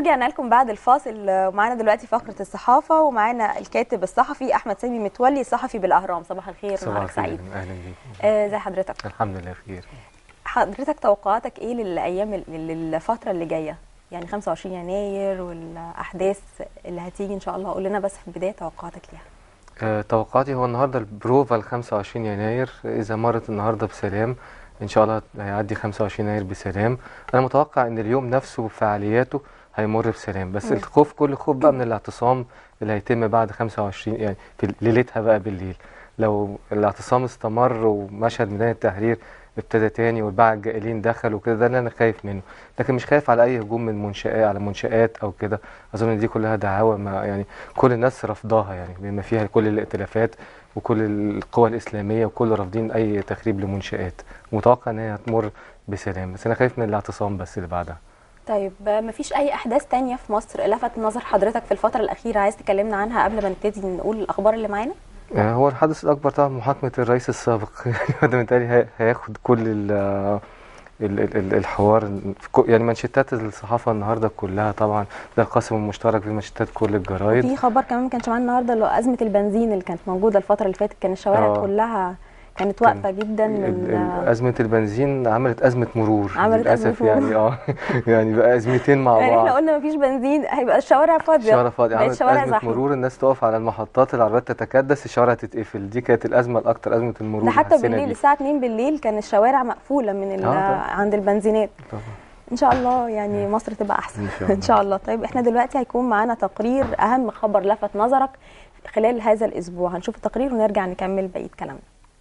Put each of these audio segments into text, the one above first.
ورجعنا لكم بعد الفاصل ومعانا دلوقتي فقره الصحافه ومعانا الكاتب الصحفي احمد سامي متولي صحفي بالاهرام صباح الخير صباح نهارك الخير سعيد اهلا بيك آه زي حضرتك الحمد لله بخير حضرتك توقعاتك ايه للايام للفتره اللي جايه يعني 25 يناير والاحداث اللي هتيجي ان شاء الله قول لنا بس في البدايه توقعاتك ليها آه توقعاتي هو النهارده البروفا ل 25 يناير اذا مرت النهارده بسلام ان شاء الله هيعدي 25 يناير بسلام انا متوقع ان اليوم نفسه بفعالياته هيمر بسلام بس مم. الخوف كل خوف بقى من الاعتصام اللي هيتم بعد 25 يعني في ليلتها بقى بالليل لو الاعتصام استمر ومشهد ميدان التحرير ابتدى تاني والباعة الجائلين دخلوا كده ده اللي انا خايف منه لكن مش خايف على اي هجوم من منشآت على منشآت او كده اظن إن دي كلها دعاوى ما يعني كل الناس رفضاها يعني بما فيها كل الائتلافات وكل القوى الاسلاميه وكل رافضين اي تخريب لمنشآت متوقع ان هي هتمر بسلام بس انا خايف من الاعتصام بس اللي بعدها طيب آه، مفيش اي احداث تانية في مصر لفت نظر حضرتك في الفتره الاخيره عايز تكلمنا عنها قبل ما نبتدي نقول الاخبار اللي معانا يعني هو الحدث الأكبر طبعا محاكمة الرئيس السابق يعني ده بالتالي هي- هياخد كل ال ال- ال- ال- الحوار في كو- يعني منشتات الصحافة النهاردة كلها طبعا ده القاسم المشترك في منشتات كل الجرايد في خبر كمان ما كانش معانا النهارده اللي هو ازمه البنزين اللي كانت موجوده الفتره اللي فاتت كان الشوارع آه. كلها كانت واقفه جدا ال- من ال- أزمة البنزين عملت أزمة مرور عملت أزمة للأسف مرور. يعني اه يعني بقى أزمتين مع يعني احنا بعض قلنا مفيش بنزين هيبقى الشوارع فاضيه الشوارع فاضية بقت عملت شوارع أزمة زحمة. مرور الناس تقف على المحطات العربيات تتكدس الشوارع تتقفل دي كانت الأزمة الأكتر أزمة المرور ده اللي حتى حسينا بالليل بيها. الساعه 2 بالليل كان الشوارع مقفوله من ال- آه طبعا. عند البنزينات طبعا ان شاء الله يعني مصر تبقى احسن إن شاء الله. ان شاء الله طيب احنا دلوقتي هيكون معانا تقرير اهم خبر لفت نظرك خلال هذا الاسبوع هنشوف التقرير ونرجع نكمل بقيه كلامنا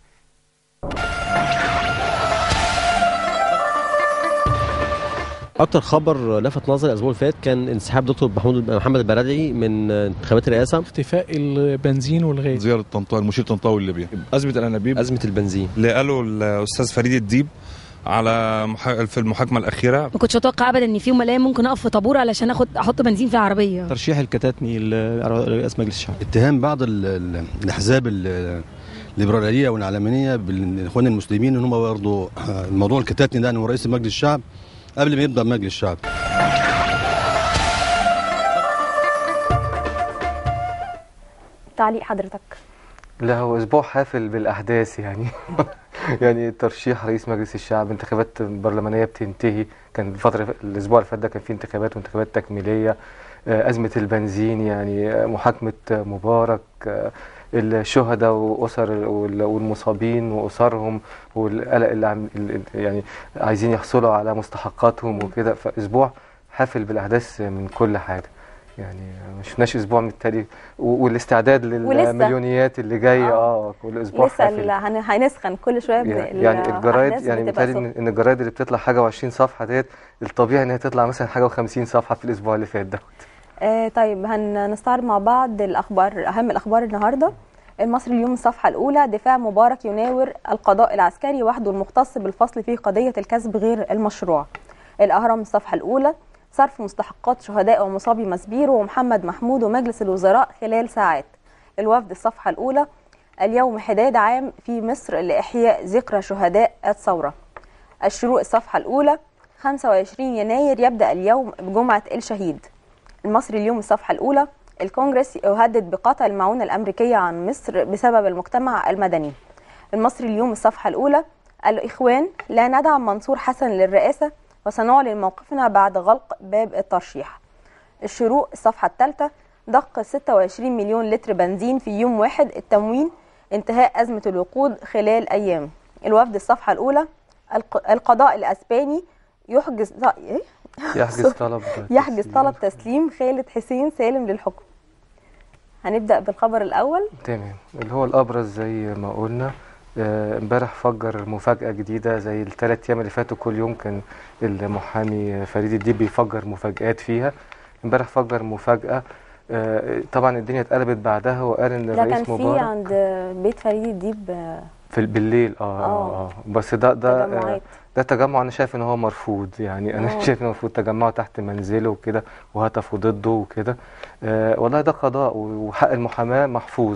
اكتر خبر لفت نظري الاسبوع اللي فات كان انسحاب دكتور محمود محمد البرادعي من انتخابات الرئاسه اختفاء البنزين والغاز زيارة طنطاوي المشير طنطاوي الليبيا أزمة الأنابيب ازمه البنزين اللي قاله الأستاذ فريد الديب على محا... في المحاكمة الأخيرة ما كنتش اتوقع ابدا ان في يوم من الايام ممكن اقف في طابور علشان اخد احط بنزين في العربيه ترشيح الكتاتني لرئاسه مجلس الشعب اتهام بعض ال- ال- الاحزاب ال- الليبراليه والعلمانيه بالاخوان المسلمين ان هم برضه الموضوع الكتاتني ده انه رئيس مجلس الشعب قبل ما يبدا مجلس الشعب تعليق حضرتك لا هو اسبوع حافل بالاحداث يعني يعني ترشيح رئيس مجلس الشعب انتخابات برلمانيه بتنتهي كان الفتره الاسبوع اللي فات ده كان فيه انتخابات وانتخابات تكميليه آه، ازمه البنزين يعني آه، محاكمه آه، مبارك آه، الشهداء واسر وال- والمصابين واسرهم والقلق اللي عم ال- ال- يعني عايزين يحصلوا على مستحقاتهم وكده فاسبوع حافل بالاحداث من كل حاجه يعني ما شفناش اسبوع من التالي و- والاستعداد ولسه. للمليونيات اللي جايه آه. اه كل اسبوع لسه حافل ال- هن- هنسخن كل شويه بن- يعني, يعني الجرايد الأحداث يعني بتبقى مثالي ان سخنة. إن الجرايد اللي بتطلع حاجه و20 صفحه ديت الطبيعي ان هي تطلع مثلا حاجه و50 صفحه في الاسبوع اللي فات ده آه طيب هنستعرض مع بعض الاخبار اهم الاخبار النهارده المصري اليوم الصفحه الاولى دفاع مبارك يناور القضاء العسكري وحده المختص بالفصل في قضيه الكسب غير المشروع الاهرام الصفحه الاولى صرف مستحقات شهداء ومصابي مسبيرو ومحمد محمود ومجلس الوزراء خلال ساعات الوفد الصفحه الاولى اليوم حداد عام في مصر لاحياء ذكرى شهداء الثوره الشروق الصفحه الاولى 25 يناير يبدا اليوم بجمعه الشهيد المصري اليوم الصفحة الأولى الكونجرس يهدد بقطع المعونة الأمريكية عن مصر بسبب المجتمع المدني المصري اليوم الصفحة الأولى الإخوان لا ندعم منصور حسن للرئاسة وسنعلن موقفنا بعد غلق باب الترشيح الشروق الصفحة الثالثة ضخ 26 مليون لتر بنزين في يوم واحد التموين انتهاء أزمة الوقود خلال أيام الوفد الصفحة الأولى الق- القضاء الأسباني يحجز إيه؟ يحجز طلب يحجز تسليم. طلب تسليم خالد حسين سالم للحكم هنبدأ بالخبر الأول تمام اللي هو الابرز زي ما قلنا آه، امبارح فجر مفاجاه جديده زي الثلاث ايام اللي فاتوا كل يوم كان المحامي فريد الديب بيفجر مفاجآت فيها امبارح فجر مفاجاه آه، طبعا الدنيا اتقلبت بعدها وقال ان ده كان الرئيس في مبارك عند بيت فريد الديب آه، في ال- بالليل اه اه, آه. آه. بس ده ده آه، تجمعات ده تجمع انا شايف ان هو مرفوض يعني انا آه. شايف ان المفروض تجمعوا تحت منزله وكده وهتفوا ضده وكده آه والله ده قضاء و- وحق المحاماه محفوظ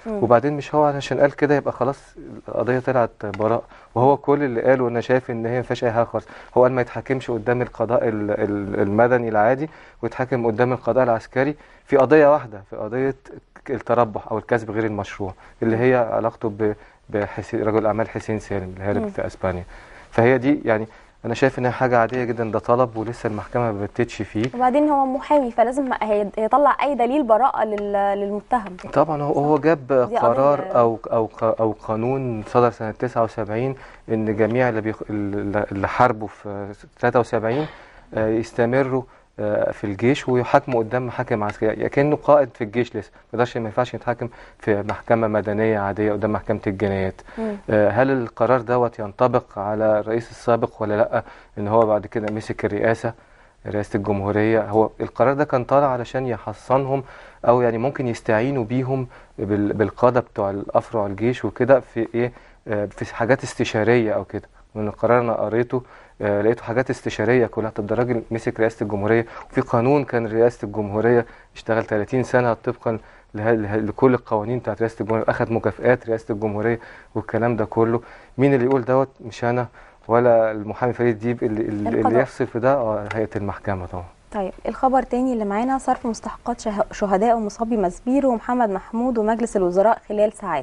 مم. وبعدين مش هو علشان قال كده يبقى خلاص القضيه طلعت براء وهو كل اللي قاله وانا شايف ان هي ما فيهاش اي حاجه خالص هو قال ما يتحاكمش قدام القضاء ال- ال- المدني العادي ويتحاكم قدام القضاء العسكري في قضيه واحده في قضيه التربح او الكسب غير المشروع اللي هي علاقته ب بحسين رجل الاعمال حسين سالم الهارب مم. في اسبانيا فهي دي يعني انا شايف انها حاجه عاديه جدا ده طلب ولسه المحكمه ما بتتش فيه وبعدين هو محامي فلازم هي- يطلع اي دليل براءه لل- للمتهم طبعا هو هو جاب دي قرار قضية. او او او قانون صدر سنه 79 ان جميع اللي بيخ... اللي حاربوا في 73 آه، يستمروا آه، في الجيش ويحاكموا قدام محاكم عسكريه يعني كانه قائد في الجيش لسه ما يقدرش ما ينفعش يتحاكم في محكمه مدنيه عاديه قدام محكمه الجنايات مم. آه، هل القرار دوت ينطبق على الرئيس السابق ولا لا ان هو بعد كده مسك الرئاسه رئاسه الجمهوريه هو القرار ده كان طالع علشان يحصنهم او يعني ممكن يستعينوا بيهم بال- بالقاده بتوع الافرع الجيش وكده في ايه آه، في حاجات استشاريه او كده من القرار انا قريته آه، لقيته حاجات استشاريه كلها طب ده راجل مسك رئاسه الجمهوريه وفي قانون كان رئاسه الجمهوريه اشتغل 30 سنه طبقا له- له- لكل القوانين بتاعت رئاسه الجمهوريه اخذ مكافئات رئاسه الجمهوريه والكلام ده كله مين اللي يقول دوت مش انا ولا المحامي فريد ديب اللي, اللي اللي القضاء. يفصل في ده آه، هيئه المحكمه طبعا طيب الخبر تاني اللي معانا صرف مستحقات شه- شهداء ومصابي مسبيرو ومحمد محمود ومجلس الوزراء خلال ساعات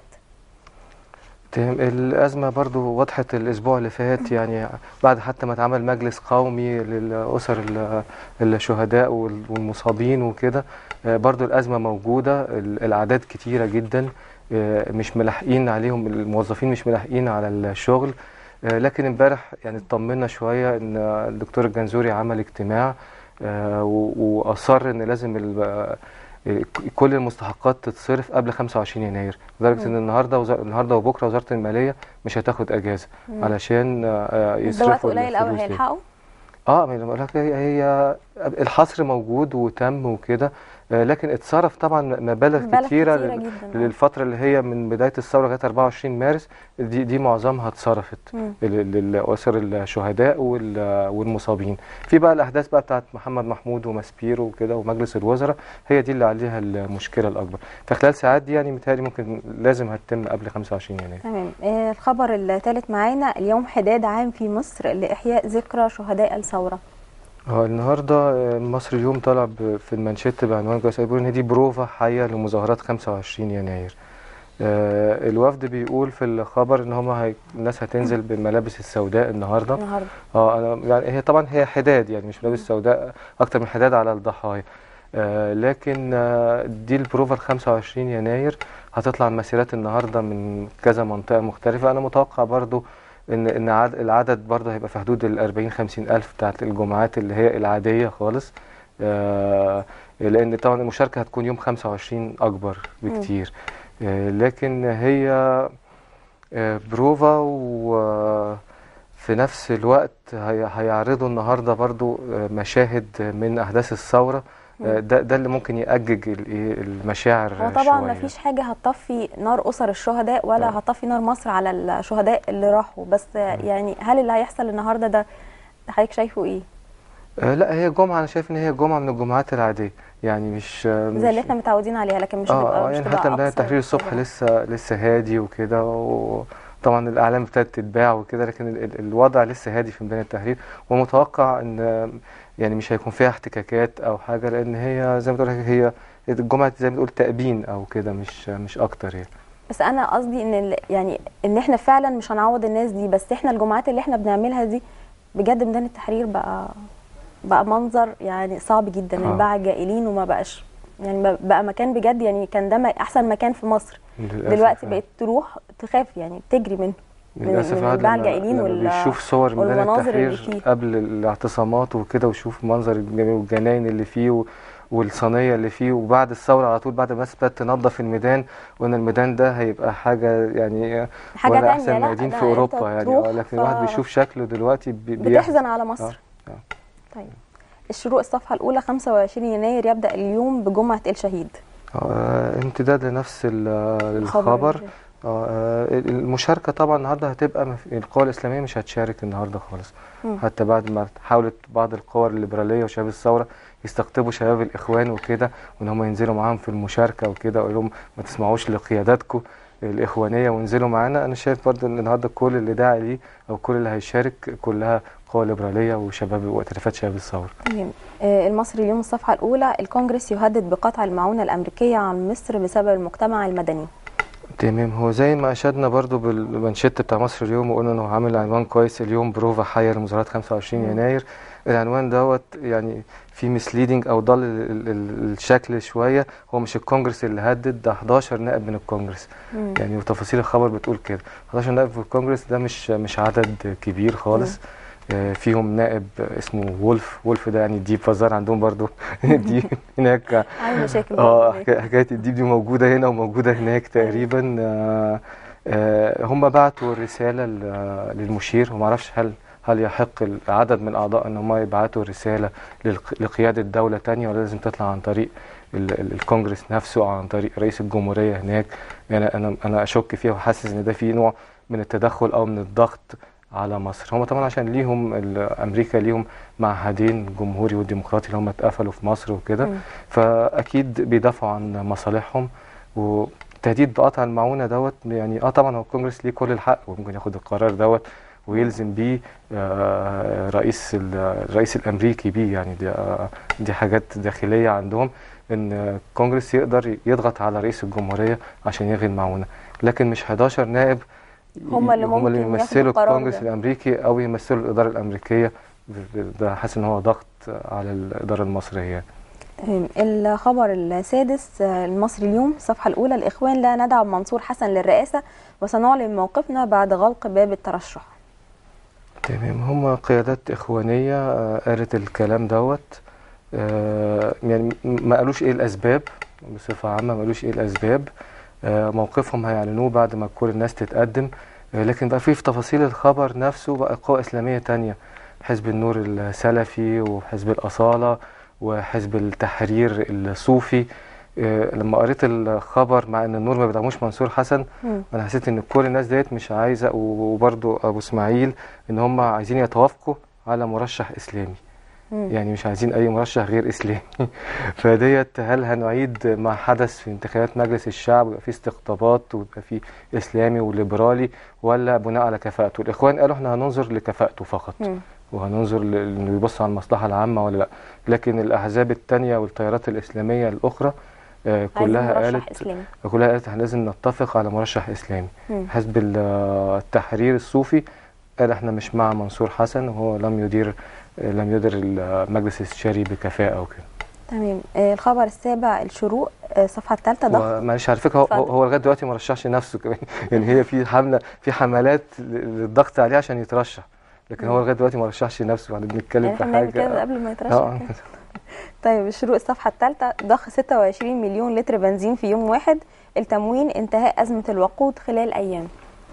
تمام الأزمة برضو وضحت الأسبوع اللي فات يعني بعد حتى ما اتعمل مجلس قومي للأسر ال- الشهداء وال- والمصابين وكده آه، برضو الأزمة موجودة ال- الأعداد كتيرة جدا آه، مش ملاحقين عليهم الموظفين مش ملاحقين على الشغل آه، لكن امبارح يعني اطمنا شوية ان الدكتور الجنزوري عمل اجتماع آه، و- وأصر ان لازم ال- آه، كل المستحقات تتصرف قبل 25 يناير لدرجه ان النهارده وزار... النهارده وبكره وزاره الماليه مش هتاخد اجازه مم. علشان آه، ده وقت يصرفوا قليل قوي الفلوس دي. هيلحقوا اه ما أنا بقول لك هي هي الحصر موجود وتم وكده آه، لكن اتصرف طبعا مبالغ مبالغ كتيره كتيرة لل- جدا. للفتره اللي هي من بدايه الثوره لغايه 24 مارس دي دي معظمها اتصرفت مم. لل- للاسر الشهداء وال- والمصابين في بقى الاحداث بقى بتاعت محمد محمود ومسبيرو وكده ومجلس الوزراء هي دي اللي عليها المشكله الاكبر فخلال ساعات دي يعني متهيألي ممكن لازم هتتم قبل 25 يناير تمام آه، الخبر الثالث معانا اليوم حداد عام في مصر لإحياء ذكرى شهداء الثورة هو النهارده آه، مصر اليوم طلع ب- في المانشيت بعنوان كويس بيقول ان دي بروفا حيه لمظاهرات 25 يناير آه، الوفد بيقول في الخبر ان هم هي... الناس هتنزل بالملابس السوداء النهارده النهارده اه انا يعني هي طبعا هي حداد يعني مش ملابس سوداء اكتر من حداد على الضحايا آه لكن آه دي البروفا ال 25 يناير هتطلع مسيرات النهارده من كذا منطقه مختلفه انا متوقع برضو ان ان عد- العدد برضه هيبقى في حدود ال 40 50 الف بتاعت الجمعات اللي هي العاديه خالص آه لان طبعا المشاركه هتكون يوم 25 اكبر بكتير آه لكن هي آه بروفا وفي نفس الوقت هي- هيعرضوا النهارده برضو آه، مشاهد من احداث الثوره آه، ده ده اللي ممكن يأجج ال- إيه المشاعر هو طبعا شوية. ما فيش حاجة هتطفي نار أسر الشهداء ولا آه. هتطفي نار مصر على الشهداء اللي راحوا بس يعني هل اللي هيحصل النهارده ده ده حضرتك شايفه ايه؟ آه لا هي جمعة أنا شايف إن هي جمعة من الجمعات العادية يعني مش آه، زي اللي مش احنا متعودين عليها لكن مش اه هتبقى آه، مش يعني هتبقى حتى ميدان أقصى التحرير الصبح كده. لسه لسه هادي وكده وطبعا الأعلام ابتدت تتباع وكده لكن ال- ال- الوضع لسه هادي في ميدان التحرير ومتوقع إن آه، يعني مش هيكون فيها احتكاكات أو حاجة لأن هي زي ما تقول هي الجمعة زي ما تقول تأبين أو كده مش مش أكتر يعني بس انا قصدي ان ال- يعني ان احنا فعلا مش هنعوض الناس دي بس احنا الجمعات اللي احنا بنعملها دي بجد ميدان التحرير بقى بقى منظر يعني صعب جدا آه. الباعة جائلين وما بقاش يعني بقى- بقى مكان بجد يعني كان ده م- احسن مكان في مصر للأسف دلوقتي يعني. بقيت تروح تخاف يعني تجري منه من- للأسف من الواحد الباعة لما, الجائلين لما وال- بيشوف صور ميدان والمناظر اللي التحرير فيه. قبل الاعتصامات وكده ويشوف منظر الجميع والجناين اللي فيه و- والصينية اللي فيه وبعد الثورة على طول بعد ما الناس ابتدت تنظف الميدان وان الميدان ده هيبقى حاجة يعني حاجة ولا تانية، أحسن لا، ميادين ده في أنت أوروبا يعني تروح آه، لكن ف- الواحد بيشوف شكله دلوقتي بي- بيحزن بتحزن على مصر آه. طيب الشروق الصفحة الأولى 25 يناير يبدأ اليوم بجمعة الشهيد آه، امتداد لنفس ال- خبر الخبر اه آه، المشاركة طبعا النهارده هتبقى مف- القوى الإسلامية مش هتشارك النهارده خالص مم. حتى بعد ما حاولت بعض القوى الليبرالية وشباب الثورة يستقطبوا شباب الإخوان وكده وإن هم ينزلوا معاهم في المشاركة وكده ويقول لهم ما تسمعوش لقياداتكم الإخوانية وانزلوا معانا أنا شايف برضو إن النهارده كل اللي داعي ليه أو كل اللي هيشارك كلها قوى ليبرالية وشباب وائتلافات شباب الثورة تمام آه، المصري اليوم الصفحة الأولى الكونجرس يهدد بقطع المعونة الأمريكية عن مصر بسبب المجتمع المدني تمام هو زي ما اشدنا برضو بالمانشيت بتاع مصر اليوم وقلنا انه عامل عنوان كويس اليوم بروفا حيه لمظاهرات 25 مم. يناير العنوان دوت يعني في مسليدنج او ضل ال- ال- الشكل شويه هو مش الكونجرس اللي هدد ده 11 نائب من الكونجرس مم. يعني وتفاصيل الخبر بتقول كده 11 نائب في الكونجرس ده مش مش عدد كبير خالص آه، فيهم نائب اسمه وولف وولف ده يعني ديب فزار عندهم برضو دي هناك عامل مشاكل اه برضه هناك. حكا- حكايه الديب دي موجوده هنا وموجوده هناك تقريبا آه آه هم بعتوا الرساله ل- للمشير وما اعرفش هل هل يحق العدد من الاعضاء ان هم يبعتوا رساله للق- لقياده دوله تانية ولا لازم تطلع عن طريق ال- ال- الكونجرس نفسه او عن طريق رئيس الجمهوريه هناك يعني انا انا اشك فيها وحاسس ان ده في نوع من التدخل او من الضغط على مصر هم طبعا عشان ليهم ال- امريكا ليهم معهدين الجمهوري والديمقراطي اللي هم اتقفلوا في مصر وكده مم. فاكيد بيدافعوا عن مصالحهم وتهديد بقطع المعونه دوت يعني اه طبعا هو الكونجرس ليه كل الحق وممكن ياخد القرار دوت ويلزم بيه آه، رئيس ال- الرئيس الامريكي بيه يعني دي آه، دي حاجات داخليه عندهم ان الكونجرس يقدر يضغط على رئيس الجمهوريه عشان يلغي المعونه لكن مش 11 نائب هم اللي هم اللي ممكن ياخدوا يمثلوا القرار الكونجرس ده. الامريكي او يمثلوا الاداره الامريكيه ده حاسس ان هو ضغط على الاداره المصريه تمام الخبر السادس آه، المصري اليوم الصفحة الأولى الإخوان لا ندعم منصور حسن للرئاسة وسنعلن موقفنا بعد غلق باب الترشح تمام هم قيادات إخوانية آه، قالت الكلام دوت آه، يعني م- ما قالوش إيه الأسباب بصفة عامة ما قالوش إيه الأسباب آه، موقفهم هيعلنوه بعد ما كل الناس تتقدم آه، لكن بقى في في تفاصيل الخبر نفسه بقى قوى إسلامية تانية حزب النور السلفي وحزب الأصالة وحزب التحرير الصوفي آه، لما قريت الخبر مع ان النور ما بيدعموش منصور حسن مم. انا حسيت ان كل الناس ديت مش عايزه وبرضه ابو اسماعيل ان هم عايزين يتوافقوا على مرشح اسلامي مم. يعني مش عايزين اي مرشح غير اسلامي فديت هل هنعيد ما حدث في انتخابات مجلس الشعب ويبقى في استقطابات ويبقى في اسلامي وليبرالي ولا بناء على كفاءته الاخوان قالوا احنا هننظر لكفاءته فقط مم. وهننظر ل- انه يبص على المصلحه العامه ولا لا لكن الاحزاب التانية والتيارات الاسلاميه الاخرى آه، كلها عايزين مرشح قالت إسلامي كلها قالت احنا لازم نتفق على مرشح اسلامي مم. حزب ال- التحرير الصوفي قال احنا مش مع منصور حسن وهو لم يدير لم يدير المجلس الاستشاري بكفاءه وكده تمام آه، الخبر السابع الشروق آه، الصفحة الثالثة ضغط ومعلش على فكره هو, اتفضل. هو لغايه دلوقتي ما رشحش نفسه كمان يعني هي في حمله في حملات للضغط عليه عشان يترشح لكن هو مم. لغايه دلوقتي ما رشحش نفسه احنا بنتكلم يعني في احنا بنعمل كده حاجه قبل ما يترشح اه كده. طيب الشروق الصفحة الثالثة ضخ 26 مليون لتر بنزين في يوم واحد التموين انتهاء أزمة الوقود خلال أيام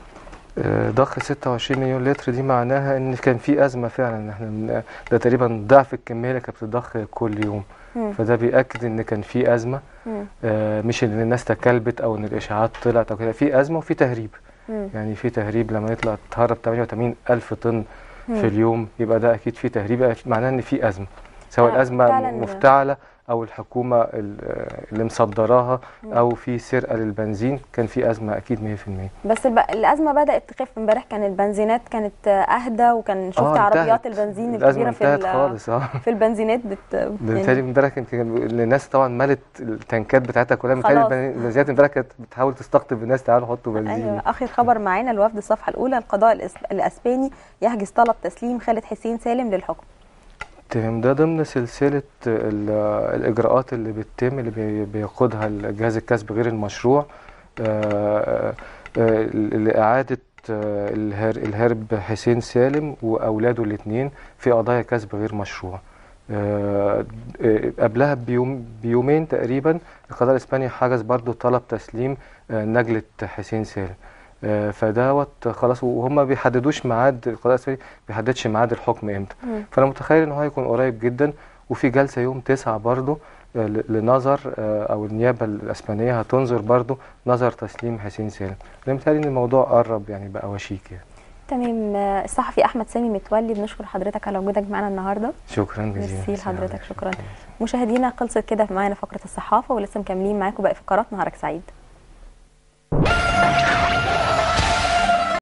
آه، ضخ 26 مليون لتر دي معناها ان كان في ازمه فعلا ان احنا من- ده تقريبا ضعف الكميه اللي كانت بتضخ كل يوم مم. فده بيأكد ان كان في ازمه مم. آه، مش ان الناس تكلبت او ان الاشاعات طلعت او كده في ازمه وفي تهريب مم. يعني في تهريب لما يطلع تهرب 88 الف طن مم. في اليوم يبقى ده اكيد في تهريب يبقى معناه ان في ازمه سواء فعلا- الازمه فعلا. مفتعله او الحكومه ال- اللي مصدراها مم. او في سرقه للبنزين كان في ازمه اكيد 100% بس الب... الأزمة بدأت تخف امبارح كان البنزينات كانت آه، أهدى وكان شفت آه، عربيات انتهت. البنزين الازمه الكبيرة في انتهت ال... خالص اه في البنزينات بت... ده يعني متهيألي امبارح كان كان الناس طبعا ملت التنكات بتاعتها كلها متهيألي خلاص. البن- البنزينات امبارح كانت بتحاول تستقطب الناس تعالوا حطوا بنزين ايوه اخر خبر معانا الوفد الصفحه الاولى القضاء الإس- الاسباني يحجز طلب تسليم خالد حسين سالم للحكم تمام ده ضمن سلسلة ال- الإجراءات اللي بتتم اللي بي- بيقودها الجهاز الكسب غير المشروع آه، آه، لإعادة آه، الهار- الهارب حسين سالم وأولاده الاثنين في قضايا كسب غير مشروع آه، آه، قبلها بيوم بيومين تقريبا القضاء الإسباني حجز برضو طلب تسليم آه، نجلة حسين سالم آه، فدوت خلاص وهم ما بيحددوش ميعاد القضاء الإسباني ما بيحددش ميعاد الحكم امتى مم. فانا متخيل ان هو هيكون قريب جدا وفي جلسه يوم تسعة برضه ل- لنظر آه، او النيابه الاسبانيه هتنظر برضو نظر تسليم حسين سالم انا متهيألي ان الموضوع قرب يعني بقى وشيك يعني تمام آه، الصحفي احمد سامي متولي بنشكر حضرتك على وجودك معانا النهارده شكرا جزيلا ميرسي السلام لحضرتك عليكم. شكرا مشاهدينا خلصت كده معانا فقره الصحافه ولسه مكملين معاكم باقي فقرات نهارك سعيد